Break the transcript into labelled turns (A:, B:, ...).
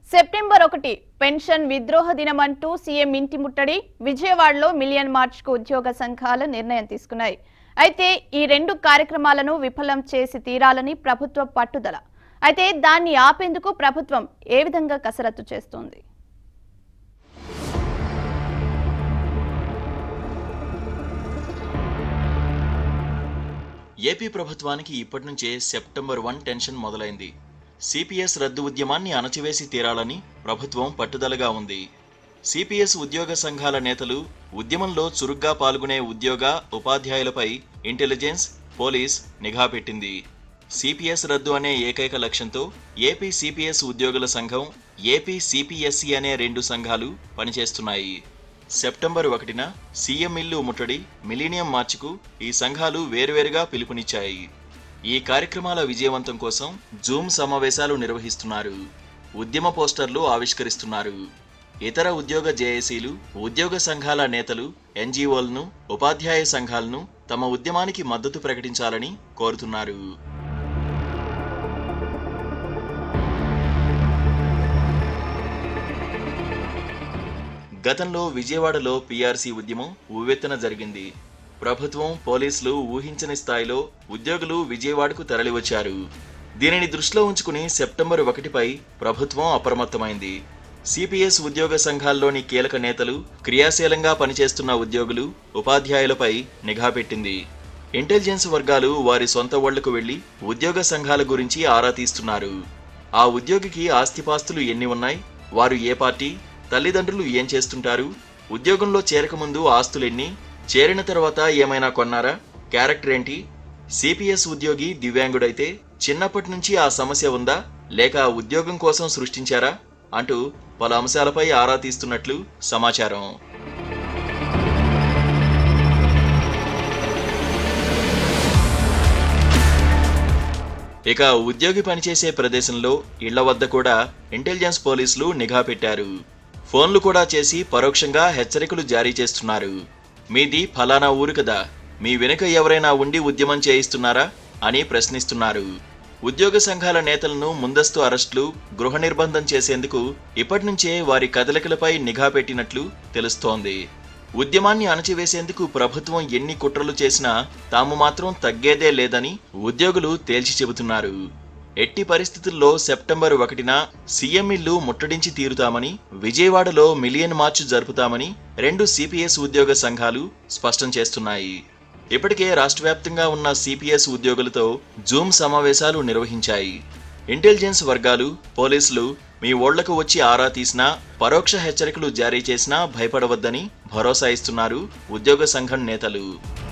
A: September ఒకటి pension విద్రోహ దినమంటూ CM ఇంటి ముట్టడి విజయవాడలో మిలియన్ మార్చ్ కు ఉద్యోగ సంఘాలు నిర్ణయం తీసుకున్నాయి అయితే ఈ రెండు కార్యక్రమాలను విఫలం చేసి తీరాలని ప్రభుత్వ పట్టుదల అయితే దాన్ని ఆపేందుకు ప్రభుత్వం ఏ విధంగా కసరత్తు చేస్తోంది
B: ఏపీ ప్రభుత్వానికి ఇప్పటి నుంచే సెప్టెంబర్ వన్ టెన్షన్ మొదలైంది సిపిఎస్ రద్దు ఉద్యమాన్ని అణచివేసి తీరాలని ప్రభుత్వం పట్టుదలగా ఉంది సిపిఎస్ ఉద్యోగ సంఘాల నేతలు ఉద్యమంలో చురుగ్గా పాల్గొనే ఉద్యోగ ఉపాధ్యాయులపై ఇంటెలిజెన్స్ పోలీస్ నిఘా పెట్టింది సిపిఎస్ రద్దు అనే ఏకైక లక్ష్యంతో ఏపీ సిపిఎస్ ఉద్యోగుల సంఘం ఏపీ సిపిఎస్సి అనే రెండు సంఘాలు పనిచేస్తున్నాయి సెప్టెంబర్ ఒకటిన సీఎం ఇల్లు ముట్టడి మిలీనియం మార్చుకు ఈ సంఘాలు వేరువేరుగా పిలుపునిచ్చాయి ఈ కార్యక్రమాల విజయవంతం కోసం జూమ్ సమావేశాలు నిర్వహిస్తున్నారు ఉద్యమ పోస్టర్లు ఆవిష్కరిస్తున్నారు ఇతర ఉద్యోగ జేఏసీలు ఉద్యోగ సంఘాల నేతలు ఎన్జీఓలను ఉపాధ్యాయ సంఘాలను తమ ఉద్యమానికి మద్దతు ప్రకటించాలని కోరుతున్నారు గతంలో విజయవాడలో పీఆర్సీ ఉద్యమం ఉవ్వెత్తున జరిగింది ప్రభుత్వం పోలీసులు ఊహించని స్థాయిలో ఉద్యోగులు విజయవాడకు తరలివచ్చారు దీనిని దృష్టిలో ఉంచుకుని సెప్టెంబర్ ఒకటిపై ప్రభుత్వం అప్రమత్తమైంది సిపిఎస్ ఉద్యోగ సంఘాల్లోని కీలక నేతలు క్రియాశీలంగా పనిచేస్తున్న ఉద్యోగులు ఉపాధ్యాయులపై నిఘా పెట్టింది ఇంటెలిజెన్స్ వర్గాలు వారి సొంత ఓళ్లకు వెళ్లి ఉద్యోగ సంఘాల గురించి ఆరా తీస్తున్నారు ఆ ఉద్యోగికి ఆస్తిపాస్తులు ఎన్ని ఉన్నాయి వారు ఏ పార్టీ తల్లిదండ్రులు ఏం చేస్తుంటారు ఉద్యోగంలో చేరకముందు ఆస్తులెన్ని చేరిన తర్వాత ఏమైనా కొన్నారా క్యారెక్టర్ ఏంటి సిపిఎస్ ఉద్యోగి దివ్యాంగుడైతే చిన్నప్పటి నుంచి ఆ సమస్య ఉందా లేక ఆ ఉద్యోగం కోసం సృష్టించారా అంటూ పలు అంశాలపై ఆరా తీస్తున్నట్లు సమాచారం ఇక ఉద్యోగి పనిచేసే ప్రదేశంలో ఇళ్ల వద్ద కూడా ఇంటెలిజెన్స్ పోలీసులు నిఘా పెట్టారు ఫోన్లు కూడా చేసి పరోక్షంగా హెచ్చరికలు జారీ చేస్తున్నారు మీది ఫలానా ఊరు కదా మీ వెనుక ఎవరైనా ఉండి ఉద్యమం చేయిస్తున్నారా అని ప్రశ్నిస్తున్నారు ఉద్యోగ సంఘాల నేతలను ముందస్తు అరెస్టులు గృహ నిర్బంధం చేసేందుకు ఇప్పటి నుంచే వారి కదలికలపై నిఘా పెట్టినట్లు తెలుస్తోంది ఉద్యమాన్ని అణచివేసేందుకు ప్రభుత్వం ఎన్ని కుట్రలు చేసినా తాము మాత్రం తగ్గేదే లేదని ఉద్యోగులు తేల్చి చెబుతున్నారు ఎట్టి పరిస్థితుల్లో సెప్టెంబర్ ఒకటిన సీఎం ఇల్లు ముట్టడించి తీరుతామని విజయవాడలో మిలియన్ మార్చ్ జరుపుతామని రెండు సిపిఎస్ ఉద్యోగ సంఘాలు స్పష్టం చేస్తున్నాయి ఇప్పటికే రాష్ట్ర వ్యాప్తంగా ఉన్న సిపిఎస్ ఉద్యోగులతో జూమ్ సమావేశాలు నిర్వహించాయి ఇంటెలిజెన్స్ వర్గాలు పోలీసులు మీ ఓళ్లకు వచ్చి ఆరా తీసినా పరోక్ష హెచ్చరికలు జారీ చేసినా భయపడవద్దని భరోసా ఇస్తున్నారు ఉద్యోగ సంఘం నేతలు